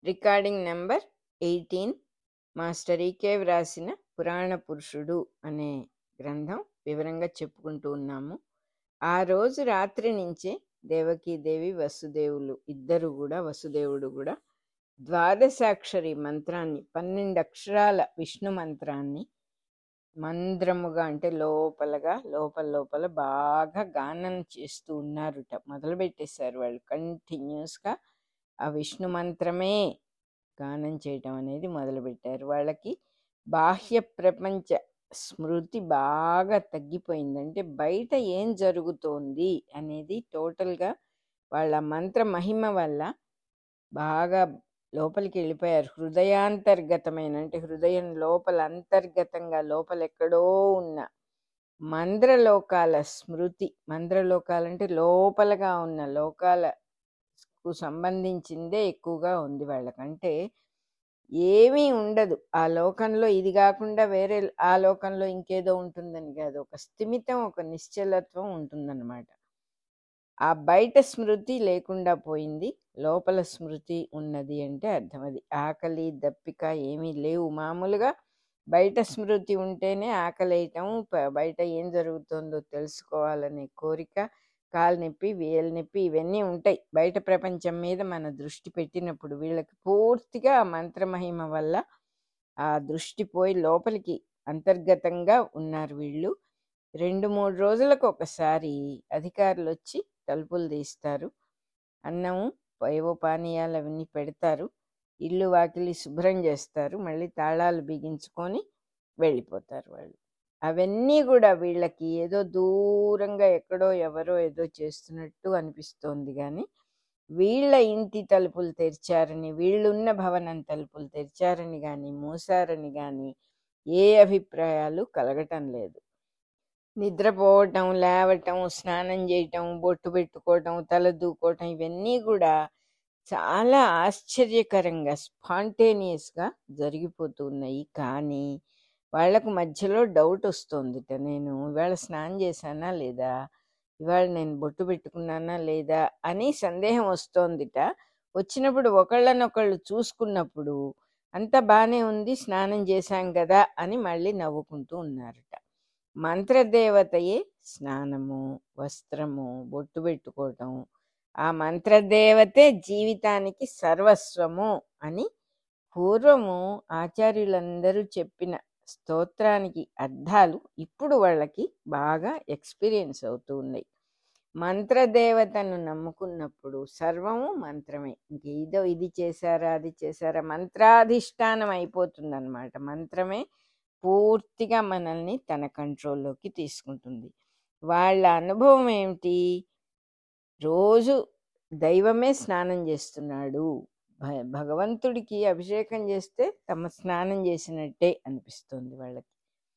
recording number eighteen master E వ్రాసిన పురాణ పురుషుడు అనే గ్రంథం వివరంగా చెప్పుకుంటూ ఉన్నాము ఆ రోజు రాత్రి నుంచే దేవకీదేవి వసుదేవులు ఇద్దరు కూడా వసుదేవుడు కూడా ద్వాదశాక్షరి మంత్రాన్ని పన్నెండు అక్షరాల విష్ణు మంత్రాన్ని మంద్రముగా అంటే లోపలగా లోపల లోపల బాగా గానం చేస్తూ ఉన్నారుట మొదలు పెట్టేశారు వాళ్ళు కంటిన్యూస్గా ఆ విష్ణు మంత్రమే గానం చేయటం అనేది మొదలుపెట్టారు వాళ్ళకి బాహ్య ప్రపంచ స్మృతి బాగా తగ్గిపోయింది అంటే బయట ఏం జరుగుతోంది అనేది టోటల్గా వాళ్ళ మంత్ర మహిమ వల్ల బాగా లోపలికి వెళ్ళిపోయారు హృదయాంతర్గతమైన అంటే హృదయం లోపల అంతర్గతంగా లోపల ఎక్కడో ఉన్న మంద్రలోకాల స్మృతి మంద్రలోకాలంటే లోపలగా ఉన్న లోకాలకు సంబంధించిందే ఎక్కువగా ఉంది వాళ్ళకంటే ఏమీ ఉండదు ఆ లోకంలో ఇది కాకుండా వేరే ఆ లోకంలో ఇంకేదో ఉంటుందని కాదు ఒక స్థిమితం ఒక నిశ్చలత్వం ఉంటుందన్నమాట ఆ బయట స్మృతి లేకుండా పోయింది లోపల స్మృతి ఉన్నది అంటే అర్థం అది ఆకలి దప్పిక ఏమీ లేవు మామూలుగా బయట స్మృతి ఉంటేనే ఆకలి వేయటం బయట ఏం జరుగుతుందో తెలుసుకోవాలనే కోరిక కాలు నొప్పి వేలు నొప్పి ఇవన్నీ ఉంటాయి బయట ప్రపంచం మీద మన దృష్టి పెట్టినప్పుడు వీళ్ళకి పూర్తిగా ఆ మంత్రమహిమ వల్ల ఆ దృష్టి పోయి లోపలికి అంతర్గతంగా ఉన్నారు వీళ్ళు రెండు మూడు రోజులకు ఒకసారి అధికారులు వచ్చి తలుపులు తీస్తారు అన్నము ఏవో పానీయాలు అవన్నీ పెడతారు ఇల్లు వాకిలి శుభ్రం చేస్తారు మళ్ళీ తాళాలు బిగించుకొని వెళ్ళిపోతారు వాళ్ళు అవన్నీ కూడా వీళ్ళకి ఏదో దూరంగా ఎక్కడో ఎవరో ఏదో చేస్తున్నట్టు అనిపిస్తోంది కానీ వీళ్ళ ఇంటి తలుపులు తెరిచారని వీళ్ళున్న భవనం తలుపులు తెరిచారని కానీ మూసారని కానీ ఏ అభిప్రాయాలు కలగటం లేదు నిద్రపోవటం లేవటం స్నానం చేయటం బొట్టు పెట్టుకోవటం తల దూకోవటం ఇవన్నీ కూడా చాలా ఆశ్చర్యకరంగా స్పాంటేనియస్గా జరిగిపోతున్నాయి కానీ వాళ్ళకు మధ్యలో డౌట్ వస్తుందిట నేను ఇవాళ స్నానం చేశానా లేదా ఇవాళ నేను బొట్టు పెట్టుకున్నానా లేదా అని సందేహం వస్తోందిట వచ్చినప్పుడు ఒకళ్ళనొకళ్ళు చూసుకున్నప్పుడు అంత బాగానే ఉంది స్నానం చేశాం కదా అని మళ్ళీ నవ్వుకుంటూ ఉన్నారట మంత్రదేవతయే స్నానము వస్త్రము బొట్టు పెట్టుకోవటం ఆ మంత్రదేవతే జీవితానికి సర్వస్వము అని పూర్వము ఆచార్యులందరూ చెప్పిన స్తోత్రానికి అర్థాలు ఇప్పుడు వాళ్ళకి బాగా ఎక్స్పీరియన్స్ అవుతూ ఉన్నాయి మంత్రదేవతను నమ్ముకున్నప్పుడు సర్వము మంత్రమే ఇంకేదో ఇది చేశారా అది చేశారా మంత్రాధిష్టానం అయిపోతుందన్నమాట మంత్రమే పూర్తిగా మనల్ని తన కంట్రోల్లోకి తీసుకుంటుంది వాళ్ళ అనుభవం ఏమిటి రోజు దైవమే స్నానం చేస్తున్నాడు భగవంతుడికి అభిషేకం చేస్తే తమ స్నానం చేసినట్టే అనిపిస్తుంది వాళ్ళకి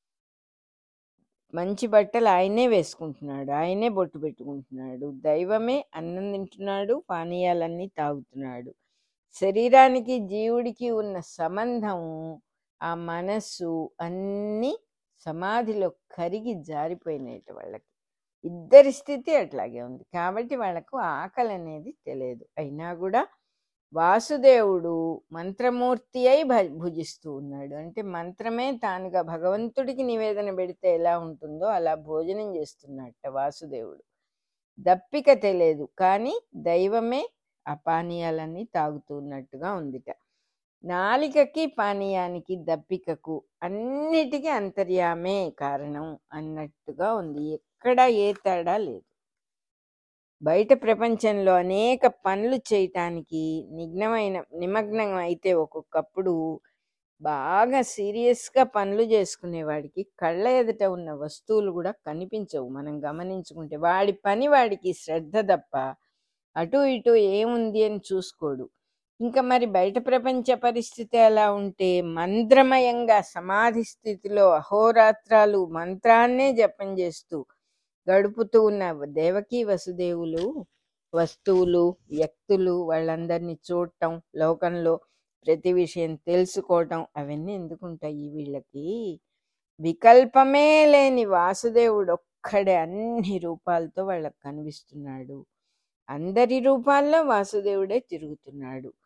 మంచి బట్టలు ఆయనే వేసుకుంటున్నాడు ఆయనే బొట్టు పెట్టుకుంటున్నాడు దైవమే అన్నం తింటున్నాడు పానీయాలన్నీ తాగుతున్నాడు శరీరానికి జీవుడికి ఉన్న సంబంధము ఆ మనస్సు అన్నీ సమాధిలో కరిగి జారిపోయినాయి వాళ్ళకి ఇద్దరి స్థితి అట్లాగే ఉంది కాబట్టి వాళ్ళకు ఆకలి అనేది తెలియదు అయినా కూడా వాసుదేవుడు మంత్రమూర్తి అయి భుజిస్తూ ఉన్నాడు అంటే మంత్రమే తానుగా భగవంతుడికి నివేదన పెడితే ఎలా ఉంటుందో అలా భోజనం చేస్తున్నట్ట వాసుదేవుడు దప్పిక తెలియదు కానీ దైవమే ఆ పానీయాలన్నీ తాగుతున్నట్టుగా ఉందిట నాలికకి పానీయానికి దప్పికకు అన్నిటికీ అంతర్యామే కారణం అన్నట్టుగా ఉంది ఎక్కడా ఏ తేడా లేదు బయట ప్రపంచంలో అనేక పనులు చేయటానికి నిఘ్నమైన నిమగ్నం అయితే ఒక్కొక్కప్పుడు బాగా సీరియస్గా పనులు చేసుకునేవాడికి కళ్ళ ఎదుట ఉన్న వస్తువులు కూడా కనిపించవు మనం గమనించుకుంటే వాడి పని వాడికి శ్రద్ధ తప్ప అటు ఇటు ఏముంది అని చూసుకోడు ఇంకా మరి బయట ప్రపంచ పరిస్థితి ఎలా ఉంటే మంత్రమయంగా సమాధి స్థితిలో అహోరాత్రాలు మంత్రాన్నే జపం చేస్తూ గడుపుతూ ఉన్న దేవకీ వసుదేవులు వస్తువులు వ్యక్తులు వాళ్ళందరినీ చూడటం లోకంలో ప్రతి విషయం తెలుసుకోవటం అవన్నీ ఎందుకుంటాయి వీళ్ళకి వికల్పమే లేని వాసుదేవుడు ఒక్కడే అన్ని రూపాలతో వాళ్ళకి కనిపిస్తున్నాడు అందరి రూపాల్లో వాసుదేవుడే తిరుగుతున్నాడు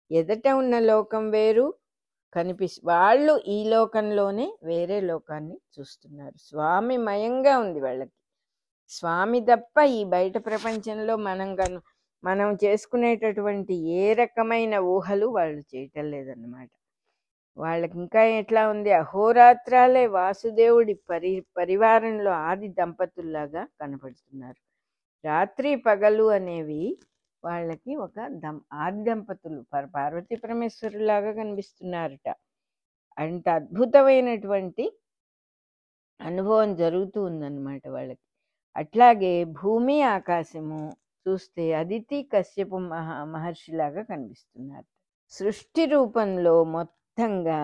ఎదట ఉన్న లోకం వేరు కనిపిస్ వాళ్ళు ఈ లోకంలోనే వేరే లోకాన్ని చూస్తున్నారు స్వామి మయంగా ఉంది వాళ్ళకి స్వామి తప్ప ఈ బయట ప్రపంచంలో మనం కను మనం చేసుకునేటటువంటి ఏ రకమైన ఊహలు వాళ్ళు చేయటం లేదన్నమాట వాళ్ళకి ఇంకా ఎట్లా ఉంది అహోరాత్రాలే వాసుదేవుడి పరి పరివారంలో ఆది దంపతుల్లాగా కనపడుతున్నారు రాత్రి పగలు అనేవి వాళ్ళకి ఒక దం ఆది దంపతులు పర- పార్వతీ పరమేశ్వరులాగా కనిపిస్తున్నారట అంత అద్భుతమైనటువంటి అనుభవం జరుగుతూ ఉందన్నమాట వాళ్ళకి అట్లాగే భూమి ఆకాశము చూస్తే అదితి కశ్యపు మహా మహర్షిలాగా కనిపిస్తున్నారు సృష్టి రూపంలో మొత్తంగా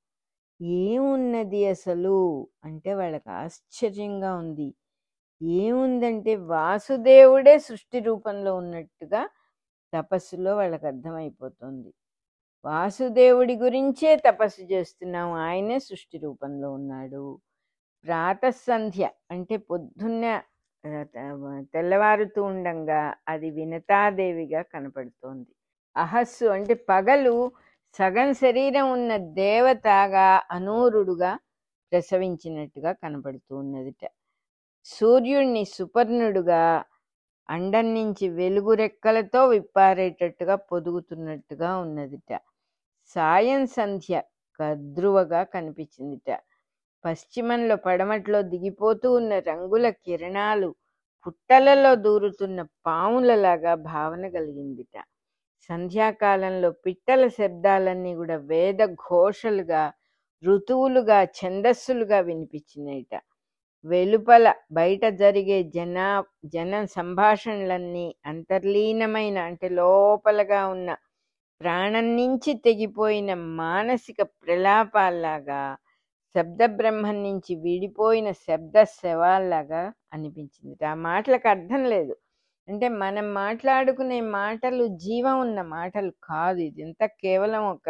ఏమున్నది అసలు అంటే వాళ్ళకి ఆశ్చర్యంగా ఉంది ఏముందంటే వాసుదేవుడే సృష్టి రూపంలో ఉన్నట్టుగా తపస్సులో వాళ్ళకి అర్థమైపోతుంది వాసుదేవుడి గురించే తపస్సు చేస్తున్నాం ఆయనే సృష్టి రూపంలో ఉన్నాడు ప్రాతసంధ్య అంటే పొద్దున్న ఆ, త- తెల్లవారుతూ ఉండంగా అది వినతాదేవిగా కనపడుతోంది అహస్సు అంటే పగలు సగం శరీరం ఉన్న దేవతగా అనూరుడుగా ప్రసవించినట్టుగా కనపడుతూ ఉన్నదిట సూర్యుణ్ణి సుపర్ణుడుగా అండం నుంచి వెలుగు రెక్కలతో విప్పారేటట్టుగా పొదుగుతున్నట్టుగా ఉన్నదిట సాయం సంధ్య కద్రువగా కనిపించిందిట పశ్చిమంలో పడమట్లో దిగిపోతూ ఉన్న రంగుల కిరణాలు పుట్టలలో దూరుతున్న పాములలాగా భావన కలిగిందిట సంధ్యాకాలంలో పిట్టల శబ్దాలన్నీ కూడా వేద ఘోషలుగా ఋతువులుగా ఛందస్సులుగా వినిపించినాయిట వెలుపల బయట జరిగే జన జన సంభాషణలన్నీ అంతర్లీనమైన అంటే లోపలగా ఉన్న ప్రాణం నుంచి తెగిపోయిన మానసిక ప్రలాపాల్లాగా శబ్ద బ్రహ్మం నుంచి విడిపోయిన శబ్ద శవాల్లాగా అనిపించింది ఆ మాటలకు అర్థం లేదు అంటే మనం మాట్లాడుకునే మాటలు జీవం ఉన్న మాటలు కాదు ఇది ఎంత కేవలం ఒక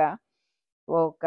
ఒక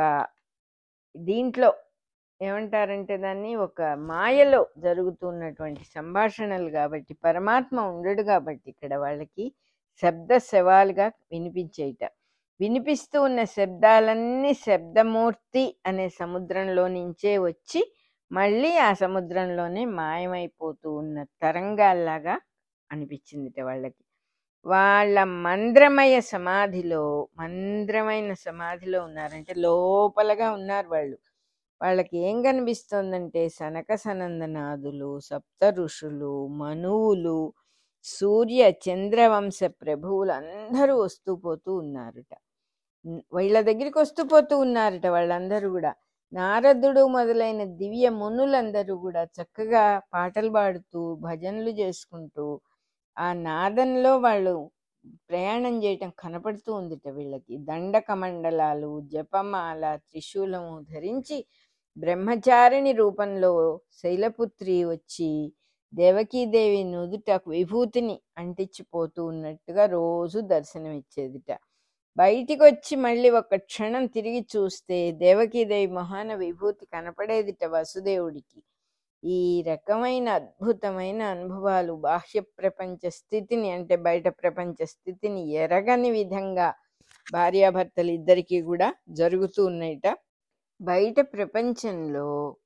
దీంట్లో ఏమంటారంటే దాన్ని ఒక మాయలో జరుగుతున్నటువంటి సంభాషణలు కాబట్టి పరమాత్మ ఉండడు కాబట్టి ఇక్కడ వాళ్ళకి శబ్ద శవాలుగా వినిపించేట వినిపిస్తూ ఉన్న శబ్దాలన్నీ శబ్దమూర్తి అనే సముద్రంలో నుంచే వచ్చి మళ్ళీ ఆ సముద్రంలోనే మాయమైపోతూ ఉన్న తరంగాల్లాగా అనిపించిందిట వాళ్ళకి వాళ్ళ మంద్రమయ సమాధిలో మంద్రమైన సమాధిలో ఉన్నారంటే లోపలగా ఉన్నారు వాళ్ళు వాళ్ళకి ఏం కనిపిస్తోందంటే సనక సనందనాదులు సప్త ఋషులు మనువులు సూర్య చంద్రవంశ ప్రభువులు అందరూ వస్తూ పోతూ ఉన్నారట ఉమ్, వీళ్ళ దగ్గరికి వస్తూ పోతూ ఉన్నారట వాళ్ళందరూ కూడా నారదుడు మొదలైన దివ్య మునులందరూ కూడా చక్కగా పాటలు పాడుతూ భజనలు చేసుకుంటూ ఆ నాదంలో వాళ్ళు ప్రయాణం చేయటం కనపడుతూ ఉందిట వీళ్ళకి దండక మండలాలు జపమాల త్రిశూలము ధరించి బ్రహ్మచారిణి రూపంలో శైలపుత్రి వచ్చి దేవకీదేవి నుదుట విభూతిని అంటించిపోతూ ఉన్నట్టుగా రోజు దర్శనమిచ్చేదిట బయటికి వచ్చి మళ్ళీ ఒక క్షణం తిరిగి చూస్తే దేవకీదేవి మొహాన విభూతి కనపడేదిట వసుదేవుడికి ఈ రకమైన అద్భుతమైన అనుభవాలు బాహ్య ప్రపంచ స్థితిని అంటే బయట ప్రపంచ స్థితిని ఎరగని విధంగా భార్యాభర్తలు ఇద్దరికీ కూడా జరుగుతూ ఉన్నాయిట బయట ప్రపంచంలో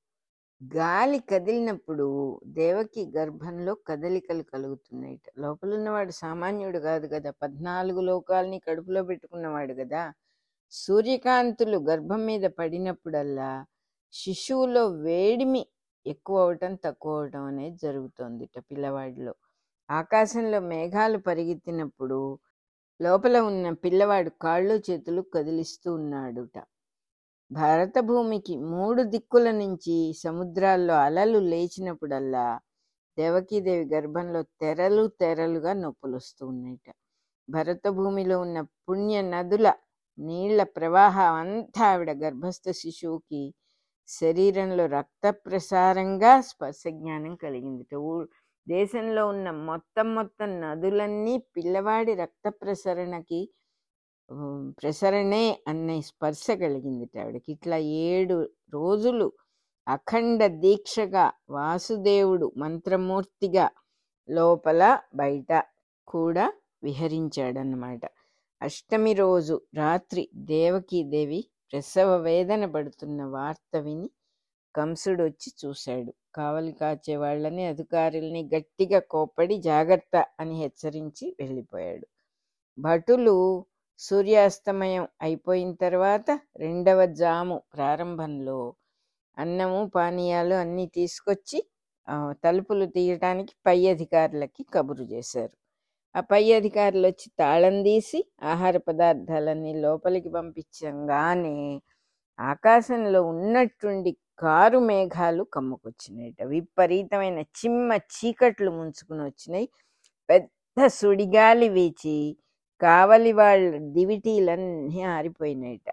గాలి కదిలినప్పుడు దేవకి గర్భంలో కదలికలు కలుగుతున్నాయిట లోపల ఉన్నవాడు సామాన్యుడు కాదు కదా పద్నాలుగు లోకాల్ని కడుపులో పెట్టుకున్నవాడు కదా సూర్యకాంతులు గర్భం మీద పడినప్పుడల్లా శిశువులో వేడిమి ఎక్కువ అవటం తక్కువ అవటం అనేది జరుగుతోందిట పిల్లవాడిలో ఆకాశంలో మేఘాలు పరిగెత్తినప్పుడు లోపల ఉన్న పిల్లవాడు కాళ్ళు చేతులు కదిలిస్తూ ఉన్నాడుట భారత భూమికి మూడు దిక్కుల నుంచి సముద్రాల్లో అలలు లేచినప్పుడల్లా దేవకీదేవి గర్భంలో తెరలు తెరలుగా నొప్పులు వస్తూ ఉన్నాయిట భరత భూమిలో ఉన్న పుణ్య నదుల నీళ్ల ప్రవాహం అంతా ఆవిడ గర్భస్థ శిశువుకి శరీరంలో రక్త ప్రసారంగా స్పర్శ జ్ఞానం కలిగిందిట ఊ- దేశంలో ఉన్న మొత్తం మొత్తం నదులన్నీ పిల్లవాడి రక్త ప్రసరణకి ఉమ్, ప్రసరణే అనే స్పర్శ కలిగిందిట ఆవిడకి ఇట్లా ఏడు రోజులు అఖండ దీక్షగా వాసుదేవుడు మంత్రమూర్తిగా లోపల బయట కూడా విహరించాడన్నమాట అష్టమి రోజు రాత్రి దేవకీదేవి ప్రసవ వేదన పడుతున్న వార్త విని కంసుడు వచ్చి చూశాడు కావలి కాచే వాళ్ళని అధికారుల్ని గట్టిగా కోప్పడి జాగ్రత్త అని హెచ్చరించి వెళ్ళిపోయాడు భటులు సూర్యాస్తమయం అయిపోయిన తర్వాత రెండవ జాము ప్రారంభంలో అన్నము పానీయాలు అన్నీ తీసుకొచ్చి ఆ, తలుపులు తీయటానికి పై అధికారులకి కబురు చేశారు ఆ పై అధికారులు వచ్చి తాళం తీసి ఆహార పదార్థాలన్నీ లోపలికి పంపించంగానే ఆకాశంలో ఉన్నట్టుండి కారు మేఘాలు కమ్ముకొచ్చినాయట విపరీతమైన చిమ్మ చీకట్లు ముంచుకుని వచ్చినాయి పెద్ద సుడిగాలి వీచి కావలి వాళ్ళ దివిటీలన్నీ ఆరిపోయినాయట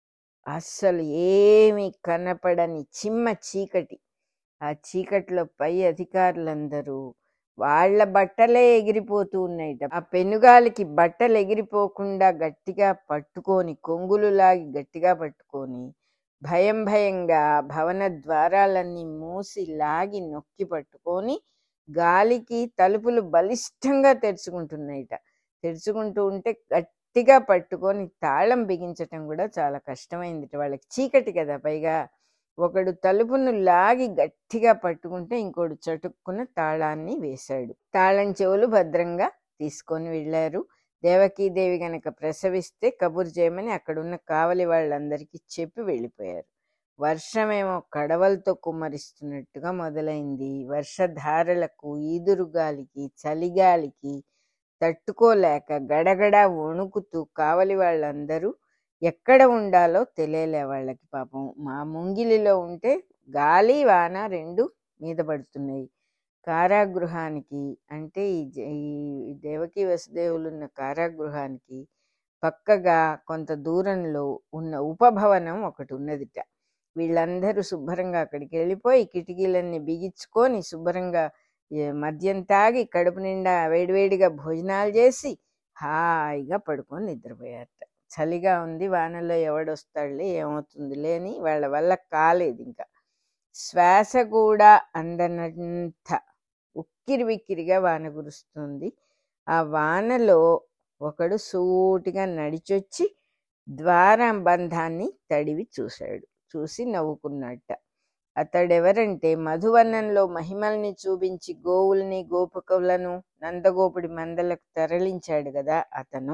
అస్సలు ఏమీ కనపడని చిమ్మ చీకటి ఆ చీకట్లో పై అధికారులందరూ వాళ్ళ బట్టలే ఎగిరిపోతూ ఉన్నాయిట ఆ పెనుగాలికి బట్టలు ఎగిరిపోకుండా గట్టిగా పట్టుకొని కొంగులు లాగి గట్టిగా పట్టుకొని భయం భయంగా భవన ద్వారాలన్నీ మూసి లాగి నొక్కి పట్టుకొని గాలికి తలుపులు బలిష్టంగా తెరుచుకుంటున్నాయిట తెరుచుకుంటూ ఉంటే గట్టిగా పట్టుకొని తాళం బిగించటం కూడా చాలా కష్టమైంది వాళ్ళకి చీకటి కదా పైగా ఒకడు తలుపును లాగి గట్టిగా పట్టుకుంటే ఇంకోడు చటుక్కున తాళాన్ని వేశాడు తాళం చెవులు భద్రంగా తీసుకొని వెళ్ళారు దేవకీదేవి గనక ప్రసవిస్తే కబురు చేయమని అక్కడున్న కావలి వాళ్ళందరికీ చెప్పి వెళ్ళిపోయారు వర్షమేమో కడవలతో కుమ్మరిస్తున్నట్టుగా మొదలైంది వర్షధారలకు ఈదురుగాలికి చలిగాలికి తట్టుకోలేక గడగడ వణుకుతూ కావలి వాళ్ళందరూ ఎక్కడ ఉండాలో తెలియలే వాళ్ళకి పాపం మా ముంగిలిలో ఉంటే గాలి వాన రెండు మీద పడుతున్నాయి కారాగృహానికి అంటే ఈ జ- ఈ దేవకి వసుదేవులు ఉన్న కారాగృహానికి పక్కగా కొంత దూరంలో ఉన్న ఉపభవనం ఒకటి ఉన్నదిట వీళ్ళందరూ శుభ్రంగా అక్కడికి వెళ్ళిపోయి కిటికీలన్నీ బిగించుకొని శుభ్రంగా ఏ, మద్యం తాగి కడుపు నిండా వేడివేడిగా భోజనాలు చేసి హాయిగా పడుకొని నిద్రపోయారట చలిగా ఉంది వానలో ఎవడొస్తాడులే ఏమవుతుందిలే అని వాళ్ళ వల్ల కాలేదు ఇంకా శ్వాస కూడా అందనంత ఉక్కిరి బిక్కిరిగా వాన కురుస్తుంది ఆ వానలో ఒకడు సూటిగా నడిచొచ్చి ద్వారం బంధాన్ని తడివి చూశాడు చూసి నవ్వుకున్నట్ట అతడెవరంటే మధువనంలో మహిమల్ని చూపించి గోవుల్ని గోపకులను నందగోపుడి మందలకు తరలించాడు కదా అతను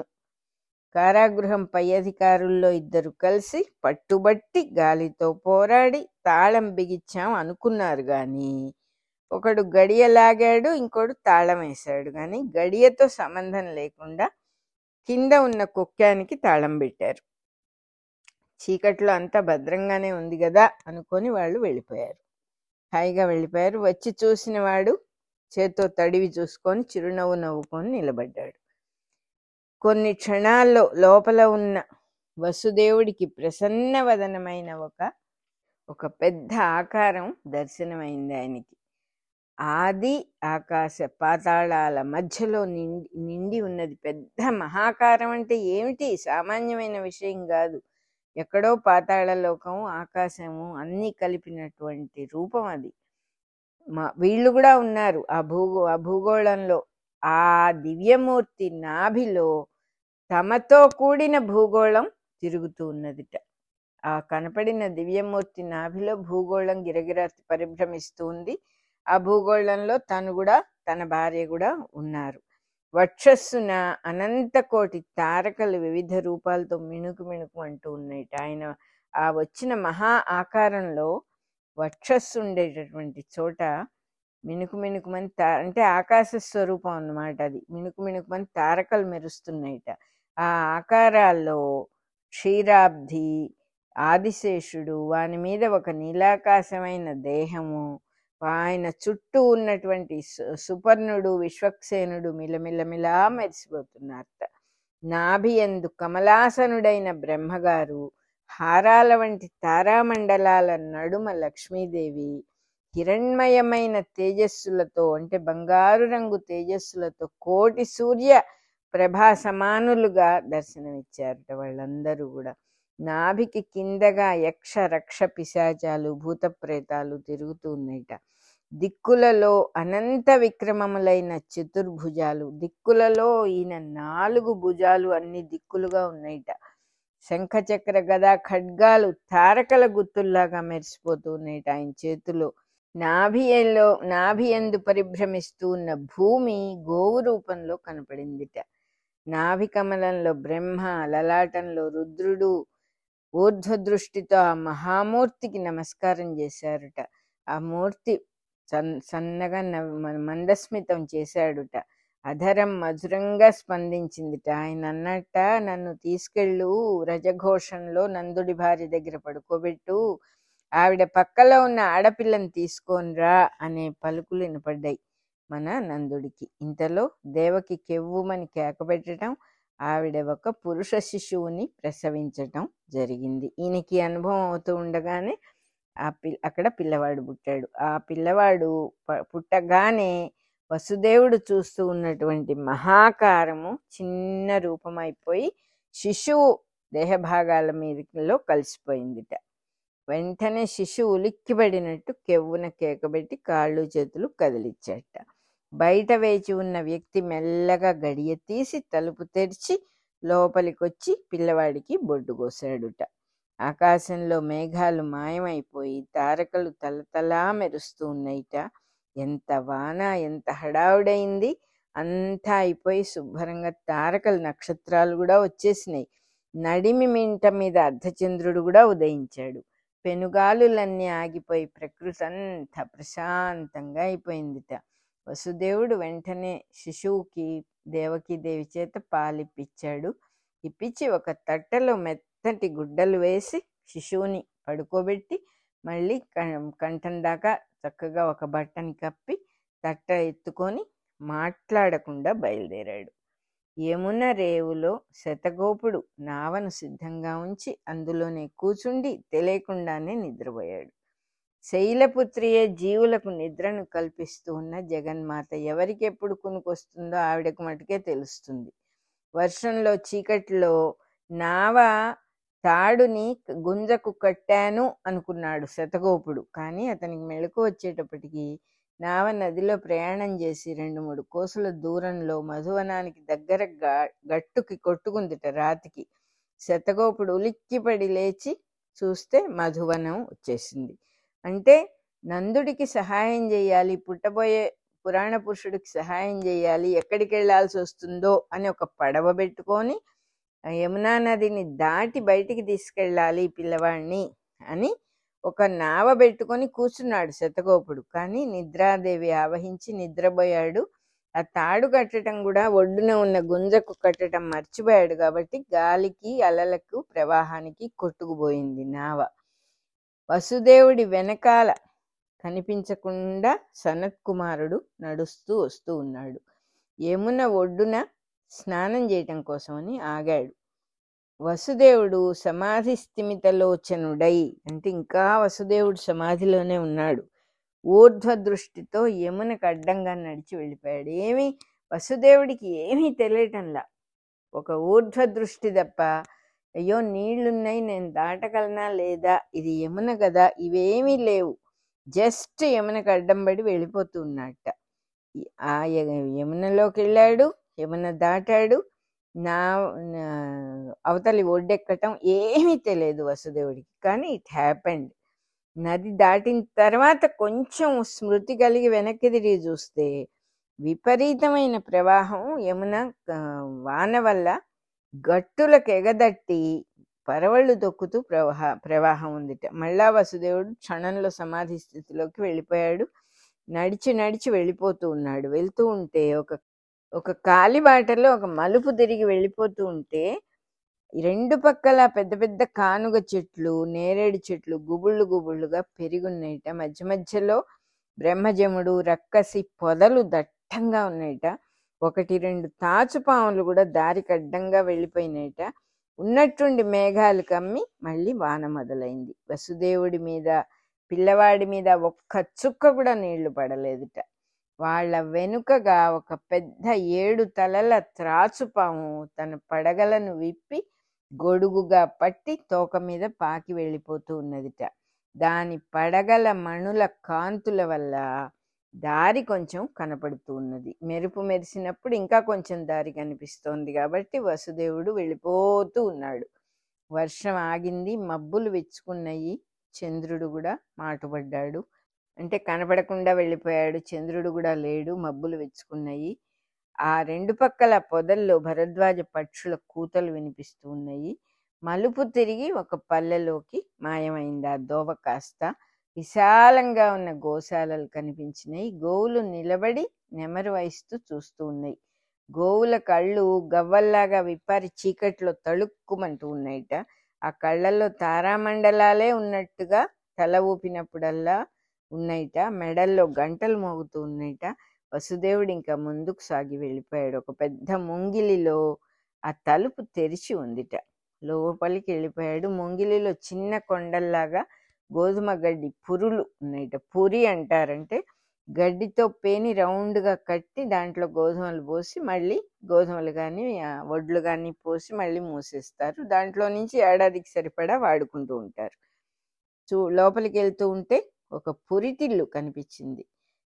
కారాగృహం పై అధికారుల్లో ఇద్దరు కలిసి పట్టుబట్టి గాలితో పోరాడి తాళం బిగించాం అనుకున్నారు గాని ఒకడు గడియ లాగాడు ఇంకోడు తాళం వేశాడు కానీ గడియతో సంబంధం లేకుండా కింద ఉన్న కుక్కానికి తాళం పెట్టారు చీకట్లో అంతా భద్రంగానే ఉంది కదా అనుకొని వాళ్ళు వెళ్ళిపోయారు హాయిగా వెళ్ళిపోయారు వచ్చి చూసిన వాడు చేత్తో తడివి చూసుకొని చిరునవ్వు నవ్వుకొని నిలబడ్డాడు కొన్ని క్షణాల్లో లోపల ఉన్న వసుదేవుడికి ప్రసన్నవదనమైన ఒక ఒక పెద్ద ఆకారం దర్శనమైంది ఆయనకి ఆది ఆకాశ పాతాళాల మధ్యలో నిండి నిండి ఉన్నది పెద్ద మహాకారం అంటే ఏమిటి సామాన్యమైన విషయం కాదు ఎక్కడో పాతాళ లోకం ఆకాశము అన్నీ కలిపినటువంటి రూపం అది మా వీళ్ళు కూడా ఉన్నారు ఆ భూగో ఆ భూగోళంలో ఆ దివ్యమూర్తి నాభిలో తమతో కూడిన భూగోళం తిరుగుతూ ఉన్నదిట ఆ కనపడిన దివ్యమూర్తి నాభిలో భూగోళం గిరగిర పరిభ్రమిస్తూ ఉంది ఆ భూగోళంలో తను కూడా తన భార్య కూడా ఉన్నారు వక్షస్సున అనంత కోటి తారకలు వివిధ రూపాలతో మిణుకు మిణుకు అంటూ ఉన్నాయి ఆయన ఆ వచ్చిన మహా ఆకారంలో వక్షస్సు ఉండేటటువంటి చోట మిణుకు మిణుకుమని తా అంటే ఆకాశ స్వరూపం అన్నమాట అది మిణుకు మిణుకుమని తారకలు మెరుస్తున్నాయిట ఆ ఆకారాల్లో క్షీరాబ్ధి ఆదిశేషుడు వాని మీద ఒక నీలాకాశమైన దేహము ఆయన చుట్టూ ఉన్నటువంటి సు- సుపర్ణుడు విశ్వక్సేనుడు మిలమిలమిలా మెరిసిపోతున్నారట నాభి ఎందు కమలాసనుడైన బ్రహ్మగారు హారాల వంటి తారామండలాల నడుమ లక్ష్మీదేవి హిరణ్మయమైన తేజస్సులతో అంటే బంగారు రంగు తేజస్సులతో కోటి సూర్య ప్రభా సమానులుగా దర్శనమిచ్చారట వాళ్ళందరూ కూడా నాభికి కిందగా యక్ష రక్ష పిశాచాలు భూత ప్రేతాలు తిరుగుతూ ఉన్నాయిట దిక్కులలో అనంత విక్రమములైన చతుర్భుజాలు దిక్కులలో ఈయన నాలుగు భుజాలు అన్ని దిక్కులుగా ఉన్నాయిట శంఖచక్ర గదా ఖడ్గాలు తారకల గుత్తుల్లాగా మెరిసిపోతూ ఉన్నాయిట ఆయన చేతిలో నాభియంలో నాభియందు పరిభ్రమిస్తూ ఉన్న భూమి గోవు రూపంలో కనపడిందిట నాభి కమలంలో బ్రహ్మ లలాటంలో రుద్రుడు ఊర్ధ్వదృష్టితో ఆ మహామూర్తికి నమస్కారం చేశారుట ఆ మూర్తి సన్ సన్నగా నవ్వు- మ- మందస్మితం చేశాడుట అధరం మధురంగా స్పందించిందిట ఆయన అన్నట్ట నన్ను తీసుకెళ్ళు రజఘోషంలో నందుడి భార్య దగ్గర పడుకోబెట్టు ఆవిడ పక్కలో ఉన్న ఆడపిల్లని తీసుకొనిరా అనే పలుకులు వినపడ్డాయి మన నందుడికి ఇంతలో దేవకి కెవ్వుమని కేకబెట్టడం ఆవిడ ఒక పురుష శిశువుని ప్రసవించటం జరిగింది ఈయనకి అనుభవం అవుతూ ఉండగానే ఆ పిల్ అక్కడ పిల్లవాడు పుట్టాడు ఆ పిల్లవాడు ప- పుట్టగానే వసుదేవుడు చూస్తూ ఉన్నటువంటి మహాకారము చిన్న రూపమైపోయి శిశువు దేహభాగాల మీదలో కలిసిపోయిందిట వెంటనే శిశువు ఉలిక్కిపడినట్టు కెవ్వున కేకబెట్టి కాళ్ళు చేతులు కదిలిచ్చాట బయట వేచి ఉన్న వ్యక్తి మెల్లగా గడియ తీసి తలుపు తెరిచి లోపలికొచ్చి పిల్లవాడికి బొడ్డు కోసాడుట ఆకాశంలో మేఘాలు మాయమైపోయి తారకలు తలతలా మెరుస్తూ ఉన్నాయిట ఎంత వాన ఎంత హడావుడైంది అంతా అయిపోయి శుభ్రంగా తారకలు నక్షత్రాలు కూడా వచ్చేసినాయి నడిమి మింట మీద అర్ధచంద్రుడు కూడా ఉదయించాడు పెనుగాలులన్నీ ఆగిపోయి ప్రకృతి అంతా ప్రశాంతంగా అయిపోయిందిట వసుదేవుడు వెంటనే శిశువుకి దేవకి దేవి చేత పాలిప్పించాడు ఇప్పించి ఒక తట్టలో మెత్తటి గుడ్డలు వేసి శిశువుని పడుకోబెట్టి మళ్ళీ కం- కంఠం దాకా చక్కగా ఒక బట్టని కప్పి తట్ట ఎత్తుకొని మాట్లాడకుండా బయలుదేరాడు యమున రేవులో శతగోపుడు నావను సిద్ధంగా ఉంచి అందులోనే కూచుండి తెలియకుండానే నిద్రపోయాడు శైలపుత్రియే జీవులకు నిద్రను కల్పిస్తూ ఉన్న జగన్మాత ఎవరికి ఎప్పుడు కునుకొస్తుందో ఆవిడకు మటుకే తెలుస్తుంది వర్షంలో చీకట్లో నావ తాడుని గుంజకు కట్టాను అనుకున్నాడు శతగోపుడు కానీ అతనికి మెలకు వచ్చేటప్పటికి నావ నదిలో ప్రయాణం చేసి రెండు మూడు కోసుల దూరంలో మధువనానికి దగ్గర గా- గట్టుకి కొట్టుకుందిట రాతికి శతగోపుడు ఉలిక్కిపడి లేచి చూస్తే మధువనం వచ్చేసింది అంటే నందుడికి సహాయం చేయాలి పుట్టబోయే పురాణ పురుషుడికి సహాయం చేయాలి ఎక్కడికి వెళ్ళాల్సి వస్తుందో అని ఒక పడవ పెట్టుకొని ఆ యమునా నదిని దాటి బయటికి తీసుకెళ్ళాలి ఈ పిల్లవాడిని అని ఒక నావ పెట్టుకొని కూర్చున్నాడు శతగోపుడు కానీ నిద్రాదేవి ఆవహించి నిద్రపోయాడు ఆ తాడు కట్టడం కూడా ఒడ్డున ఉన్న గుంజకు కట్టడం మర్చిపోయాడు కాబట్టి గాలికి అలలకు ప్రవాహానికి కొట్టుకుపోయింది నావ వసుదేవుడి వెనకాల కనిపించకుండా సనత్ కుమారుడు నడుస్తూ వస్తూ ఉన్నాడు యమున ఒడ్డున స్నానం చేయటం కోసమని ఆగాడు వసుదేవుడు సమాధి స్థిమితలోచనుడై అంటే ఇంకా వసుదేవుడు సమాధిలోనే ఉన్నాడు ఊర్ధ్వ దృష్టితో యమునకు అడ్డంగా నడిచి వెళ్ళిపోయాడు ఏమీ వసుదేవుడికి ఏమీ తెలియటంలా ఒక ఊర్ధ్వ దృష్టి తప్ప అయ్యో నీళ్లున్నాయి నేను దాటగలనా లేదా ఇది యమున కదా ఇవేమీ లేవు జస్ట్ యమునకు అడ్డం పడి వెళ్ళిపోతూ ఉన్నట్ట ఈ- ఆ య- యమునలోకి వెళ్ళాడు యమున దాటాడు నా నా- అవతలి ఒడ్డెక్కటం ఏమీ తెలియదు వసుదేవుడికి కానీ ఇట్ హ్యాపెండ్ నది దాటిన తర్వాత కొంచెం స్మృతి కలిగి వెనక్కి తిరిగి చూస్తే విపరీతమైన ప్రవాహం యమున ఆ, వాన వల్ల గట్టులకు ఎగదట్టి పరవళ్ళు తొక్కుతూ ప్రవాహ ప్రవాహం ఉందిట మళ్ళా వసుదేవుడు క్షణంలో సమాధి స్థితిలోకి వెళ్ళిపోయాడు నడిచి నడిచి వెళ్ళిపోతూ ఉన్నాడు వెళ్తూ ఉంటే ఒక ఒక కాలిబాటలో ఒక మలుపు తిరిగి వెళ్ళిపోతూ ఉంటే ఈ రెండు పక్కల పెద్ద పెద్ద కానుగ చెట్లు నేరేడు చెట్లు గుబుళ్ళు గుబుళ్ళుగా పెరిగున్నాయిట మధ్య మధ్యలో బ్రహ్మజముడు రక్కసి పొదలు దట్టంగా ఉన్నాయిట ఒకటి రెండు తాచుపాములు కూడా దారికి అడ్డంగా వెళ్ళిపోయినాయిట ఉన్నట్టుండి మేఘాలు కమ్మి మళ్ళీ వాన మొదలైంది వసుదేవుడి మీద పిల్లవాడి మీద ఒక్క చుక్క కూడా నీళ్లు పడలేదుట వాళ్ళ వెనుకగా ఒక పెద్ద ఏడు తలల త్రాచుపాము తన పడగలను విప్పి గొడుగుగా పట్టి తోక మీద పాకి వెళ్ళిపోతూ ఉన్నదిట దాని పడగల మణుల కాంతుల వల్ల దారి కొంచెం కనపడుతూ ఉన్నది మెరుపు మెరిసినప్పుడు ఇంకా కొంచెం దారి కనిపిస్తోంది కాబట్టి వసుదేవుడు వెళ్ళిపోతూ ఉన్నాడు వర్షం ఆగింది మబ్బులు వెచ్చుకున్నాయి చంద్రుడు కూడా మాటుపడ్డాడు అంటే కనపడకుండా వెళ్ళిపోయాడు చంద్రుడు కూడా లేడు మబ్బులు వెచ్చుకున్నాయి ఆ రెండు పక్కల పొదల్లో భరద్వాజ పక్షుల కూతలు వినిపిస్తూ ఉన్నాయి మలుపు తిరిగి ఒక పల్లెలోకి మాయమైంది ఆ దోవ కాస్త విశాలంగా ఉన్న గోశాలలు కనిపించినాయి గోవులు నిలబడి నెమరు వహిస్తూ చూస్తూ ఉన్నాయి గోవుల కళ్ళు గవ్వల్లాగా విప్పారి చీకట్లో తళుక్కుమంటూ ఉన్నాయిట ఆ కళ్ళల్లో తారామండలాలే ఉన్నట్టుగా తల ఊపినప్పుడల్లా ఉన్నాయిట మెడల్లో గంటలు మోగుతూ ఉన్నాయిట వసుదేవుడు ఇంకా ముందుకు సాగి వెళ్ళిపోయాడు ఒక పెద్ద ముంగిలిలో ఆ తలుపు తెరిచి ఉందిట లోపలికి వెళ్ళిపోయాడు ముంగిలిలో చిన్న కొండల్లాగా గోధుమ గడ్డి పురులు ఉన్నాయిట పురి అంటారంటే గడ్డితో పేని రౌండ్గా కట్టి దాంట్లో గోధుమలు పోసి మళ్ళీ గోధుమలు కానీ వడ్లు కానీ పోసి మళ్ళీ మూసేస్తారు దాంట్లో నుంచి ఏడాదికి సరిపడా వాడుకుంటూ ఉంటారు చూ లోపలికి వెళ్తూ ఉంటే ఒక పురిటిల్లు కనిపించింది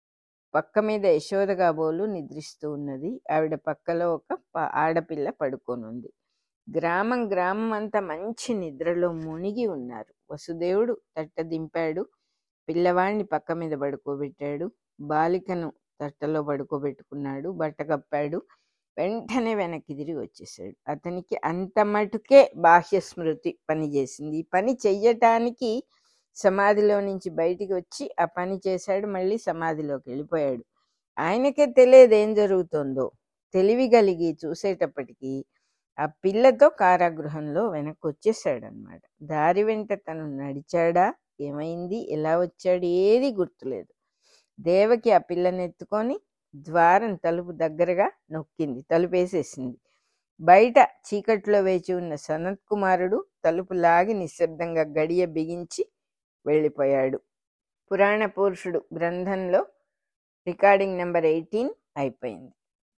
పక్క మీద యశోద కాబోలు నిద్రిస్తూ ఉన్నది ఆవిడ పక్కలో ఒక ప- ఆడపిల్ల పడుకొని ఉంది గ్రామం గ్రామం అంతా మంచి నిద్రలో మునిగి ఉన్నారు వసుదేవుడు తట్ట దింపాడు పిల్లవాడిని పక్క మీద పడుకోబెట్టాడు బాలికను తట్టలో పడుకోబెట్టుకున్నాడు బట్ట కప్పాడు వెంటనే వెనక్కి తిరిగి వచ్చేసాడు అతనికి అంత మటుకే బాహ్య స్మృతి పనిచేసింది ఈ పని చెయ్యటానికి సమాధిలో నుంచి బయటికి వచ్చి ఆ పని చేశాడు మళ్ళీ సమాధిలోకి వెళ్ళిపోయాడు ఆయనకే తెలియదు ఏం జరుగుతుందో తెలివి కలిగి చూసేటప్పటికి ఆ పిల్లతో కారాగృహంలో వెనక్కి వచ్చేసాడు అనమాట దారి వెంట తను నడిచాడా ఏమైంది ఎలా వచ్చాడు ఏది గుర్తులేదు దేవకి ఆ పిల్లని ఎత్తుకొని ద్వారం తలుపు దగ్గరగా నొక్కింది తలుపు వేసేసింది బయట చీకట్లో వేచి ఉన్న సనత్ కుమారుడు తలుపు లాగి నిశ్శబ్దంగా గడియ బిగించి వెళ్ళిపోయాడు పురాణ పురుషుడు గ్రంథంలో రికార్డింగ్ నెంబర్ ఎయిటీన్ అయిపోయింది